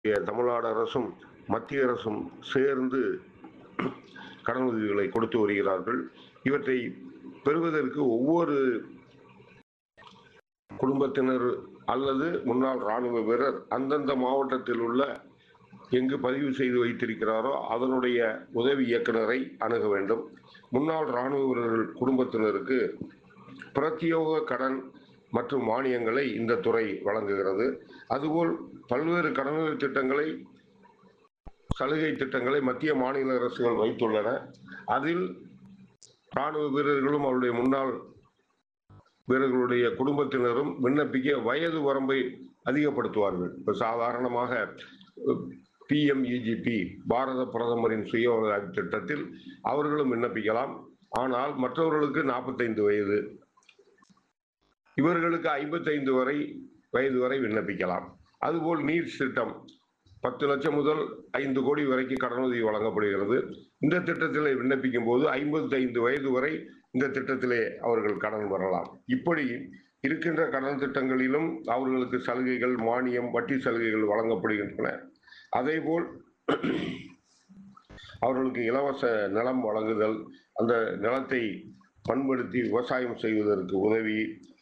தமிழ்நாடு அரசும் மத்திய அரசும் சேர்ந்து கடனுதவிகளை கொடுத்து வருகிறார்கள் இவற்றை பெறுவதற்கு ஒவ்வொரு குடும்பத்தினர் அல்லது முன்னாள் ராணுவ வீரர் அந்தந்த மாவட்டத்தில் உள்ள எங்கு பதிவு செய்து வைத்திருக்கிறாரோ அதனுடைய உதவி இயக்குனரை அணுக வேண்டும் முன்னாள் ராணுவ வீரர்கள் குடும்பத்தினருக்கு பிரத்யோக கடன் மற்றும் மானியங்களை இந்த துறை வழங்குகிறது அதுபோல் பல்வேறு கடனுதவி திட்டங்களை சலுகை திட்டங்களை மத்திய மாநில அரசுகள் வைத்துள்ளன அதில் ராணுவ வீரர்களும் அவருடைய முன்னாள் வீரர்களுடைய குடும்பத்தினரும் விண்ணப்பிக்க வயது வரம்பை அதிகப்படுத்துவார்கள் இப்போ சாதாரணமாக பிஎம்இஜிபி பாரத பிரதமரின் சுய உதவி திட்டத்தில் அவர்களும் விண்ணப்பிக்கலாம் ஆனால் மற்றவர்களுக்கு நாற்பத்தைந்து வயது இவர்களுக்கு ஐம்பத்தைந்து வரை வயது வரை விண்ணப்பிக்கலாம் அதுபோல் நீர் திட்டம் பத்து லட்சம் முதல் ஐந்து கோடி வரைக்கும் கடனுதவி வழங்கப்படுகிறது இந்த திட்டத்தில் விண்ணப்பிக்கும் போது ஐம்பத்தைந்து வயது வரை இந்த திட்டத்திலே அவர்கள் கடன் வரலாம் இப்படி இருக்கின்ற கடன் திட்டங்களிலும் அவர்களுக்கு சலுகைகள் மானியம் வட்டி சலுகைகள் வழங்கப்படுகின்றன அதேபோல் அவர்களுக்கு இலவச நிலம் வழங்குதல் அந்த நிலத்தை பண்படுத்தி விவசாயம் செய்வதற்கு உதவி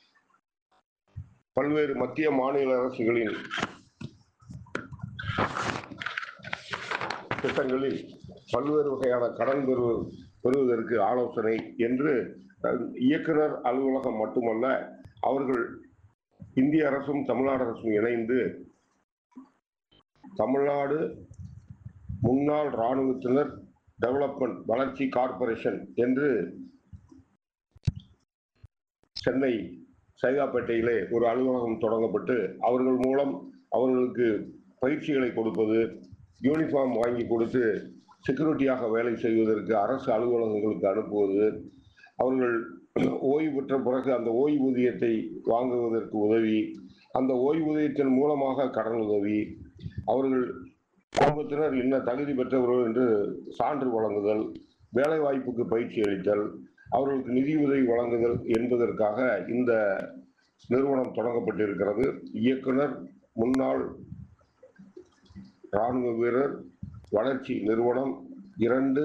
பல்வேறு மத்திய மாநில அரசுகளின் திட்டங்களில் பல்வேறு வகையான கடன் பெறு பெறுவதற்கு ஆலோசனை என்று அஹ், இயக்குனர் அலுவலகம் மட்டுமல்ல அவர்கள் இந்திய அரசும் தமிழ்நாடு அரசும் இணைந்து தமிழ்நாடு முன்னாள் இராணுவத்தினர் டெவலப்மெண்ட் வளர்ச்சி கார்ப்பரேஷன் என்று சென்னை சைதாப்பேட்டையிலே ஒரு அலுவலகம் தொடங்கப்பட்டு அவர்கள் மூலம் அவர்களுக்கு பயிற்சிகளை கொடுப்பது யூனிஃபார்ம் வாங்கி கொடுத்து செக்யூரிட்டியாக வேலை செய்வதற்கு அரசு அலுவலகங்களுக்கு அனுப்புவது அவர்கள் ஓய்வு பெற்ற பிறகு அந்த ஓய்வூதியத்தை வாங்குவதற்கு உதவி அந்த ஓய்வூதியத்தின் மூலமாக கடன் உதவி அவர்கள் குடும்பத்தினர் என்ன தகுதி பெற்றவர்கள் என்று சான்று வழங்குதல் வேலைவாய்ப்புக்கு பயிற்சி அளித்தல் அவர்களுக்கு நிதி உதவி வழங்குதல் என்பதற்காக இந்த நிறுவனம் தொடங்கப்பட்டிருக்கிறது இயக்குனர் முன்னாள் ராணுவ வீரர் வளர்ச்சி நிறுவனம் இரண்டு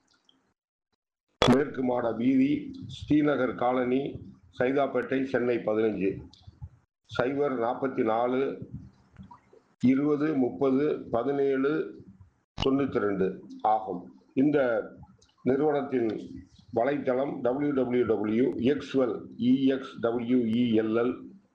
மேற்கு மாட வீதி ஸ்ரீநகர் காலனி சைதாப்பேட்டை சென்னை பதினஞ்சு சைபர் நாற்பத்தி நாலு இருபது முப்பது பதினேழு தொண்ணூற்றி ரெண்டு ஆகும் இந்த நிறுவனத்தின் வலைத்தளம் W W W Exwell E X W E L L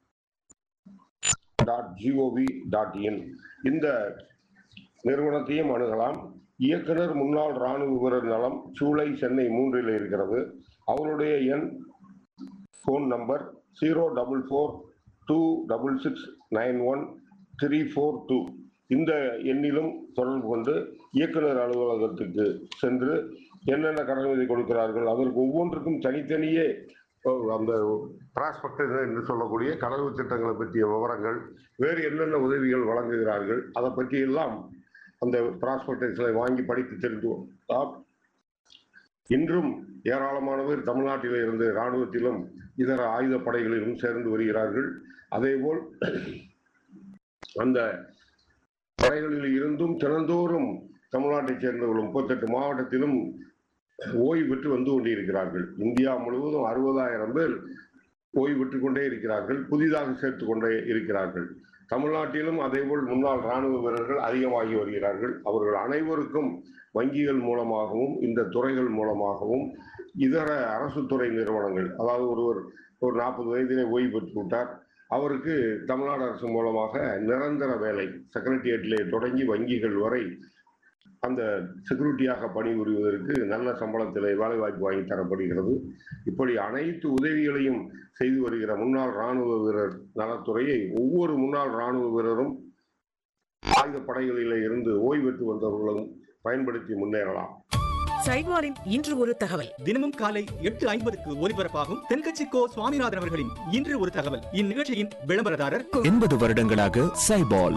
dot GOV dot in இந்த நிறுவனத்தையும் அணுகலாம் இயக்குனர் முன்னாள் ராணுவ வீரர் நலம் சூளை சென்னை மூன்றில் இருக்கிறது அவருடைய எண் phone number zero double four two double six nine one three four two இந்த எண்ணிலும் தொடர்பு கொண்டு இயக்குனர் அலுவலகத்துக்கு சென்று என்னென்ன கடனுதவி கொடுக்கிறார்கள் அதற்கு ஒவ்வொன்றுக்கும் தனித்தனியே அஹ், அந்த டிரான்ஸ்பெக்டர் என்று சொல்லக்கூடிய கடவு திட்டங்களை பற்றிய விவரங்கள் வேறு என்னென்ன உதவிகள் வழங்குகிறார்கள் அதை பற்றி எல்லாம் அந்த டிரான்ஸ்போர்ட்டேஷனை வாங்கி படித்து தெரிந்து கொண்டால் இன்றும் ஏராளமானவர் தமிழ்நாட்டில் இருந்து இராணுவத்திலும் இதர ஆயுத படைகளிலும் சேர்ந்து வருகிறார்கள் அதேபோல் அந்த படைகளில் இருந்தும் தினந்தோறும் தமிழ்நாட்டைச் சேர்ந்தவர்கள் முப்பத்தெட்டு மாவட்டத்திலும் ஓய்வு பெற்று வந்து கொண்டிருக்கிறார்கள் இந்தியா முழுவதும் அறுபதாயிரம் பேர் ஓய்வு பெற்றுக் கொண்டே இருக்கிறார்கள் புதிதாக சேர்த்து கொண்டே இருக்கிறார்கள் தமிழ்நாட்டிலும் அதேபோல் முன்னாள் ராணுவ வீரர்கள் அதிகமாகி வருகிறார்கள் அவர்கள் அனைவருக்கும் வங்கிகள் மூலமாகவும் இந்த துறைகள் மூலமாகவும் இதர அரசு துறை நிறுவனங்கள் அதாவது ஒருவர் ஒரு நாற்பது வயதிலே ஓய்வு பெற்று விட்டார் அவருக்கு தமிழ்நாடு அரசு மூலமாக நிரந்தர வேலை செக்ரட்டரியேட்டிலே தொடங்கி வங்கிகள் வரை அந்த செக்யூரிட்டியாக பணிபுரிவதற்கு நல்ல சம்பளத்திலே வேலை வாய்ப்பு வாங்கி தரப்படுகிறது இப்படி அனைத்து உதவிகளையும் செய்து வருகிற முன்னாள் ராணுவ வீரர் நலத்துறையை ஒவ்வொரு முன்னாள் ராணுவ வீரரும் ஆயுத படைகளிலே இருந்து ஓய்வு பெற்று வந்தவர்களும் பயன்படுத்தி முன்னேறலாம் சைவாரின் இன்று ஒரு தகவல் தினமும் காலை எட்டு ஐம்பதுக்கு ஒலிபரப்பாகும் தென்கட்சி கோ சுவாமிநாதன் அவர்களின் இன்று ஒரு தகவல் இந்நிகழ்ச்சியின் விளம்பரதாரர் எண்பது வருடங்களாக சைபால்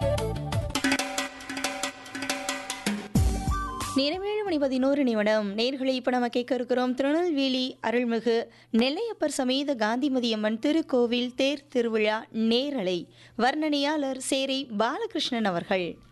நேரம் ஏழு மணி பதினோரு நிமிடம் நேர்களை இப்போ நம்ம கேட்க இருக்கிறோம் திருநெல்வேலி அருள்மிகு நெல்லையப்பர் சமேத காந்திமதியம்மன் திருக்கோவில் தேர் திருவிழா நேரலை வர்ணனையாளர் சேரை பாலகிருஷ்ணன் அவர்கள்